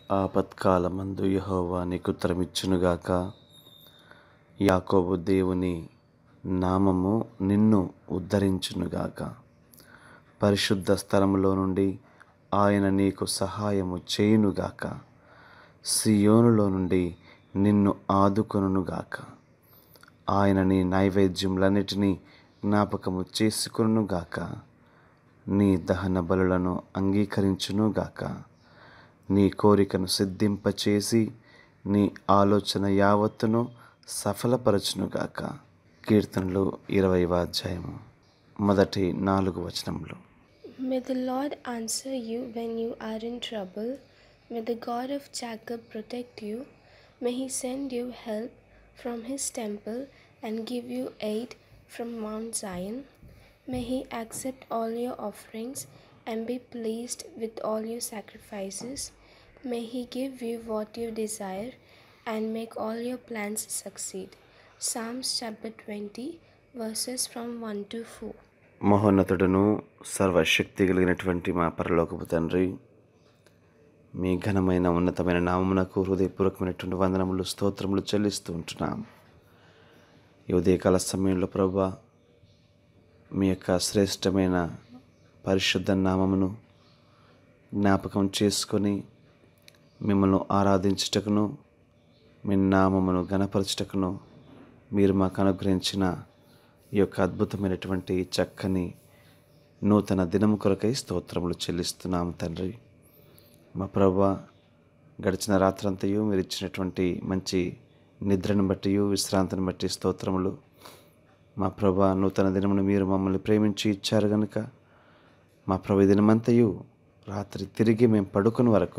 ఆపత్కాలమందు యెహోవా నీకు ఉత్తరమిచ్చునుగాక యాకోబు దేవుని నామము నిన్ను ఉద్ధరించునుగాక పరిశుద్ధ స్థలములో నుండి ఆయన నీకు సహాయము చేయునుగాక సియోనులో నుండి నిన్ను ఆదుకొనుగాక ఆయన నీ నైవేద్యములన్నిటినీ జ్ఞాపకము చేసుకొనుగాక నీ దహన బలులను అంగీకరించునుగాక నీ కోరికను సిద్ధింపచేసి నీ ఆలోచన యావత్తును సఫలపరచునుగాక కీర్తనలు ఇరవైవ అధ్యాయము మొదటి నాలుగు వచనములు May the Lord answer you when you are in trouble. May the God of Jacob protect you. May he send you help from his temple and give you aid from Mount Zion. May he accept all your offerings and be pleased with all your sacrifices. May he give you what you desire and make all your plans succeed. Psalms chapter 20, verses from 1 to 4. మహోన్నతుడును సర్వశక్తి కలిగినటువంటి మా పరలోకపు తండ్రి మీ ఘనమైన ఉన్నతమైన నామమునకు హృదయపూర్వకమైనటువంటి వందనములు స్తోత్రములు చెల్లిస్తూ ఉంటున్నాం ఈ ఉదయకాల సమయంలో ప్రభా మీ యొక్క శ్రేష్టమైన పరిశుద్ధ నామమును జ్ఞాపకం చేసుకొని మిమ్మల్ని ఆరాధించుటకును మీ నామమును గణపరచుటకును మీరు మాకు అనుగ్రహించిన ఈ యొక్క అద్భుతమైనటువంటి చక్కని నూతన దినము కొరకై స్తోత్రములు చెల్లిస్తున్నాము తండ్రి మా ప్రభా గడిచిన రాత్రంతయు మీరు ఇచ్చినటువంటి మంచి నిద్రను బట్టి విశ్రాంతిని బట్టి స్తోత్రములు మా ప్రభా నూతన దినమును మీరు మమ్మల్ని ప్రేమించి ఇచ్చారు గనుక మా ప్రభు ఈ దినమంతయు రాత్రి తిరిగి మేము పడుకుని వరకు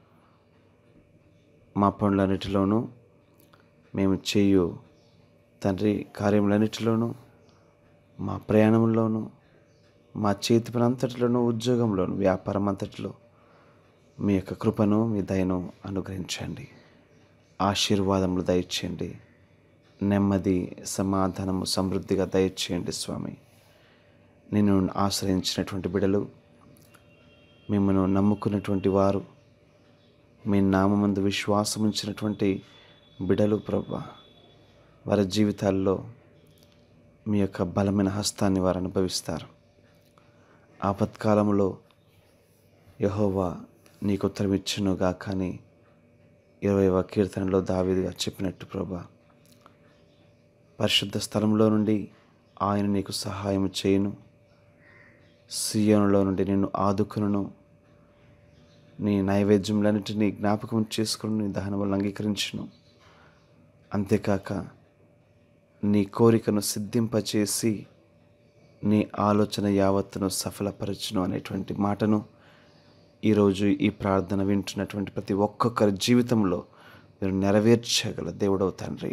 మా పనులన్నిటిలోనూ మేము చేయు తండ్రి కార్యములన్నిటిలోనూ మా ప్రయాణంలోనూ మా చేతి పని అంతటిలోనూ ఉద్యోగంలోను వ్యాపారం అంతటిలో మీ యొక్క కృపను మీ దయను అనుగ్రహించండి ఆశీర్వాదములు దయచేయండి నెమ్మది సమాధానము సమృద్ధిగా దయచేయండి స్వామి నిన్ను ఆశ్రయించినటువంటి బిడలు మిమ్మల్ని నమ్ముకున్నటువంటి వారు మీ నామందు విశ్వాసం ఉంచినటువంటి బిడలు ప్రభా వారి జీవితాల్లో మీ యొక్క బలమైన హస్తాన్ని వారు అనుభవిస్తారు ఆపత్కాలంలో యహోవా నీకు ఉత్తరం ఇచ్చునుగా కానీ ఇరవైవ కీర్తనలో దావీదుగా చెప్పినట్టు ప్రభా పరిశుద్ధ స్థలంలో నుండి ఆయన నీకు సహాయం చేయును సియోనులో నుండి నిన్ను ఆదుకును నీ నైవేద్యములన్నిటినీ జ్ఞాపకం చేసుకుని నీ దహన వల్ల అంగీకరించును అంతేకాక నీ కోరికను సిద్ధింపచేసి నీ ఆలోచన యావత్తును సఫలపరచును అనేటువంటి మాటను ఈరోజు ఈ ప్రార్థన వింటున్నటువంటి ప్రతి ఒక్కొక్కరి జీవితంలో మీరు నెరవేర్చగల దేవుడవు తండ్రి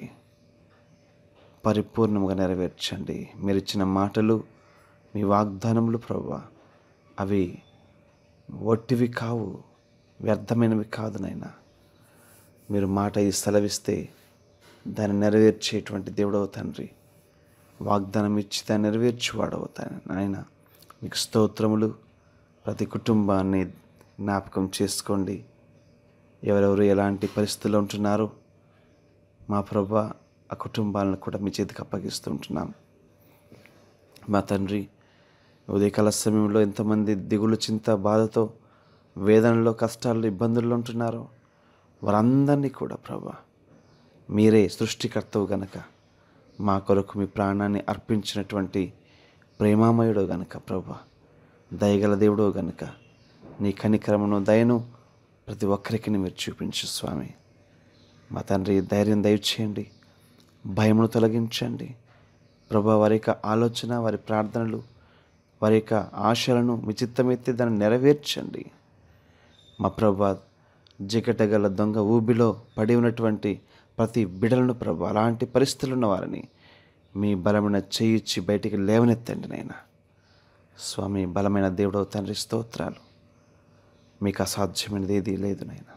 పరిపూర్ణంగా నెరవేర్చండి మీరు ఇచ్చిన మాటలు మీ వాగ్దానములు ప్రభా అవి ఒట్టివి కావు వ్యర్థమైనవి కాదు నాయన మీరు మాట ఈ సెలవిస్తే దాన్ని నెరవేర్చేటువంటి దేవుడవు తండ్రి వాగ్దానం ఇచ్చి దాన్ని నెరవేర్చువాడవు నాయన మీకు స్తోత్రములు ప్రతి కుటుంబాన్ని జ్ఞాపకం చేసుకోండి ఎవరెవరు ఎలాంటి పరిస్థితుల్లో ఉంటున్నారో మా ప్రభా ఆ కుటుంబాలను కూడా మీ చేతికి అప్పగిస్తూ ఉంటున్నాం మా తండ్రి ఉదయకాల సమయంలో ఎంతమంది దిగులు చింత బాధతో వేదనలో కష్టాల్లో ఇబ్బందుల్లో ఉంటున్నారో వారందరినీ కూడా ప్రభా మీరే సృష్టికర్తవు గనక మా కొరకు మీ ప్రాణాన్ని అర్పించినటువంటి ప్రేమామయుడు గనక ప్రభా దయగల దేవుడు గనుక నీ కనికరమును దయను ప్రతి ఒక్కరికి మీరు చూపించు స్వామి మా తండ్రి ధైర్యం దయచేయండి భయమును తొలగించండి ప్రభా వారి యొక్క ఆలోచన వారి ప్రార్థనలు వారి యొక్క ఆశలను మీ చిత్తమెత్తి దాన్ని నెరవేర్చండి మా ప్రభా జిగటగల దొంగ ఊబిలో పడి ఉన్నటువంటి ప్రతి బిడలను ప్రభు అలాంటి పరిస్థితులు ఉన్న వారిని మీ బలమైన చేయిచ్చి బయటికి లేవనెత్తండి నైనా స్వామి బలమైన దేవుడవు తండ్రి స్తోత్రాలు మీకు అసాధ్యమైనది ఏదీ లేదు నాయన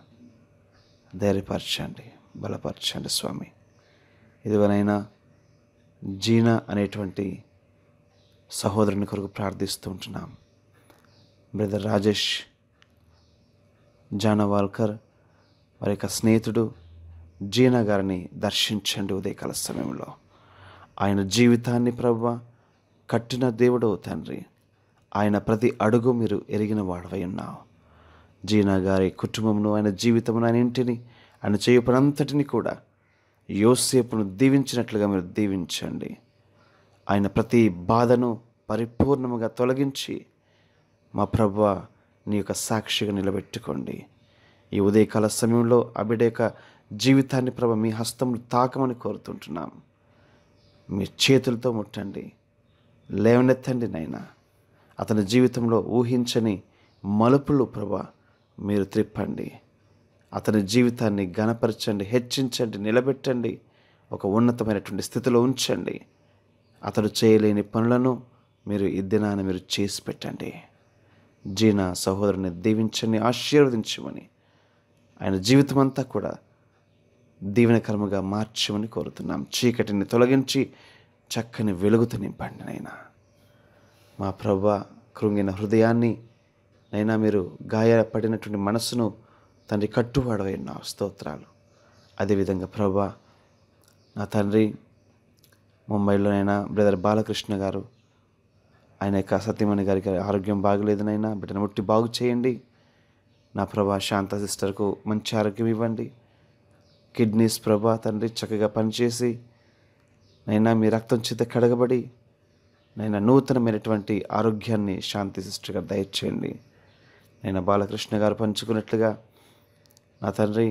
ధైర్యపరచండి బలపరచండి స్వామి ఇదిగోనైనా జీనా అనేటువంటి సహోదరుని కొరకు ప్రార్థిస్తూ ఉంటున్నాం బ్రదర్ రాజేష్ జానవాల్కర్ వారి యొక్క స్నేహితుడు జీనా గారిని దర్శించండి ఉదయకాల సమయంలో ఆయన జీవితాన్ని ప్రభు కట్టిన దేవుడు తండ్రి ఆయన ప్రతి అడుగు మీరు ఎరిగిన వాడవై ఉన్నావు జీనా గారి కుటుంబమును ఆయన జీవితమును ఆయన ఇంటిని ఆయన చేయు పనంతటిని కూడా యోసేపును దీవించినట్లుగా మీరు దీవించండి ఆయన ప్రతి బాధను పరిపూర్ణముగా తొలగించి మా ప్రభు నీ యొక్క సాక్షిగా నిలబెట్టుకోండి ఈ ఉదయకాల సమయంలో ఆ బిడ్డ యొక్క జీవితాన్ని ప్రభు మీ హస్తములు తాకమని కోరుతుంటున్నాం మీ చేతులతో ముట్టండి లేవనెత్తండి నాయన అతని జీవితంలో ఊహించని మలుపులు ప్రభా మీరు త్రిప్పండి అతని జీవితాన్ని గణపరచండి హెచ్చించండి నిలబెట్టండి ఒక ఉన్నతమైనటువంటి స్థితిలో ఉంచండి అతడు చేయలేని పనులను మీరు ఈ దినాన్ని మీరు చేసి పెట్టండి జీనా సహోదరుని దీవించండి ఆశీర్వదించమని ఆయన జీవితం అంతా కూడా దీవెనకరముగా మార్చమని కోరుతున్నాం చీకటిని తొలగించి చక్కని వెలుగుతూ నింపండి నైనా మా ప్రభ కృంగిన హృదయాన్ని నైనా మీరు గాయపడినటువంటి మనస్సును తండ్రి కట్టువాడవై నా స్తోత్రాలు అదేవిధంగా ప్రభా నా తండ్రి ముంబైలోనైనా బ్రదర్ బాలకృష్ణ గారు ఆయన యొక్క సత్యమణి గారికి ఆరోగ్యం బాగలేదనైనా బిడ్డను ముట్టి బాగు చేయండి నా ప్రభా శాంత సిస్టర్కు మంచి ఆరోగ్యం ఇవ్వండి కిడ్నీస్ ప్రభా తండ్రి చక్కగా పనిచేసి నైనా మీ రక్తం చేత కడగబడి నైనా నూతనమైనటువంటి ఆరోగ్యాన్ని శాంతి సిస్టర్గా దయచేయండి నేను బాలకృష్ణ గారు పంచుకున్నట్లుగా నా తండ్రి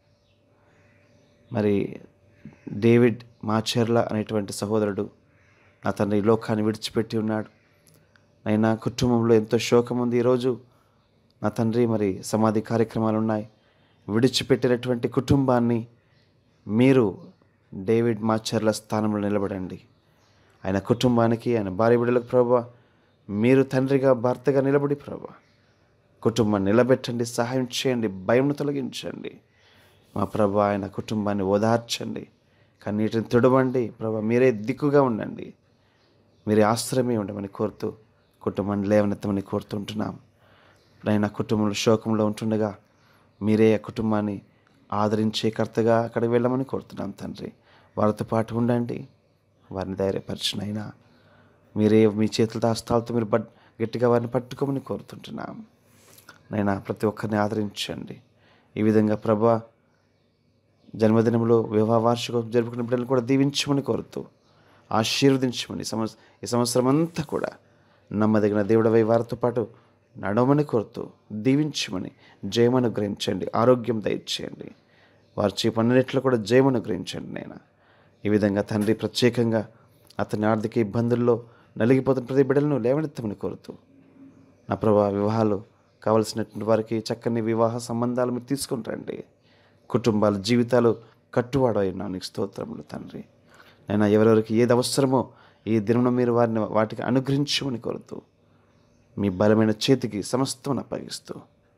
మరి డేవిడ్ మాచర్ల అనేటువంటి సహోదరుడు నా తండ్రి ఈ లోకాన్ని విడిచిపెట్టి ఉన్నాడు నైనా కుటుంబంలో ఎంతో శోకం ఉంది ఈరోజు నా తండ్రి మరి సమాధి కార్యక్రమాలు ఉన్నాయి విడిచిపెట్టినటువంటి కుటుంబాన్ని మీరు డేవిడ్ మాచర్ల స్థానంలో నిలబడండి ఆయన కుటుంబానికి ఆయన భార్య బిడ్డలకు ప్రభా మీరు తండ్రిగా భర్తగా నిలబడి ప్రభా కుటుంబాన్ని నిలబెట్టండి సహాయం చేయండి భయం తొలగించండి మా ప్రభా ఆయన కుటుంబాన్ని ఓదార్చండి కన్నీటిని తుడవండి ప్రభా మీరే దిక్కుగా ఉండండి మీరే ఆశ్రయమే ఉండమని కోరుతూ కుటుంబాన్ని లేవనెత్తమని కోరుతుంటున్నాం ఆయన కుటుంబంలో శోకంలో ఉంటుండగా మీరే ఆ కుటుంబాన్ని ఆదరించే కర్తగా అక్కడికి వెళ్ళమని కోరుతున్నాం తండ్రి వారితో పాటు ఉండండి వారిని ధైర్యపరిచినైనా మీరే మీ చేతులతో హస్తాలతో మీరు బట్ గట్టిగా వారిని పట్టుకోమని కోరుతుంటున్నాం నైనా ప్రతి ఒక్కరిని ఆదరించండి ఈ విధంగా ప్రభా జన్మదినంలో వివాహ వార్షికోత్సవం జరుపుకునే బిడ్డలను కూడా దీవించమని కోరుతూ ఆశీర్వదించమని ఈ సంవత్సరం ఈ సంవత్సరం అంతా కూడా నమ్మదగిన దేవుడవై వారితో పాటు నడవమని కోరుతూ దీవించమని జయమను గ్రహించండి ఆరోగ్యం దయచేయండి వారి చే పనులన్నిట్లో కూడా జయమను గ్రహించండి నేను ఈ విధంగా తండ్రి ప్రత్యేకంగా అతని ఆర్థిక ఇబ్బందుల్లో నలిగిపోతున్న ప్రతి బిడ్డలను లేవనెత్తమని కోరుతూ నా ప్రభా వివాహాలు కావలసినటువంటి వారికి చక్కని వివాహ సంబంధాలు మీరు తీసుకుని రండి కుటుంబాల జీవితాలు కట్టువాడైనా నీకు స్తోత్రములు తండ్రి నేను ఎవరెవరికి ఏది అవసరమో ఈ దినం మీరు వారిని వాటికి అనుగ్రహించమని కోరుతూ మీ బలమైన చేతికి సమస్తం అప్పగిస్తూ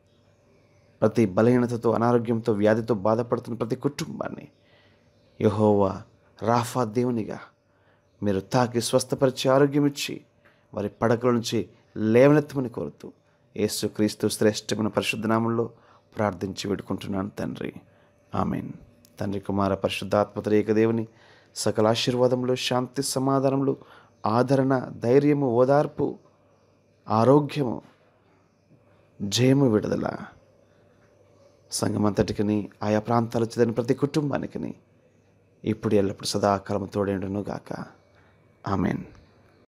ప్రతి బలహీనతతో అనారోగ్యంతో వ్యాధితో బాధపడుతున్న ప్రతి కుటుంబాన్ని యహోవా రాఫా దేవునిగా మీరు తాకి స్వస్థపరిచి ఆరోగ్యం ఇచ్చి వారి పడకల నుంచి లేవనెత్తమని కోరుతూ యేసు క్రీస్తు శ్రేష్టమైన పరిశుద్ధ నామంలో ప్రార్థించి వేడుకుంటున్నాను తండ్రి ఆమెన్ తండ్రి కుమార పరిశుద్ధాత్మత ఏకదేవుని సకల ఆశీర్వాదములు శాంతి సమాధానములు ఆదరణ ధైర్యము ఓదార్పు ఆరోగ్యము జయము విడుదల సంఘమంతటికిని ఆయా ప్రాంతాలు చెందిన ప్రతి కుటుంబానికిని ఇప్పుడు ఎల్లప్పుడు సదాకాలం తోడేండును గాక ఆమెన్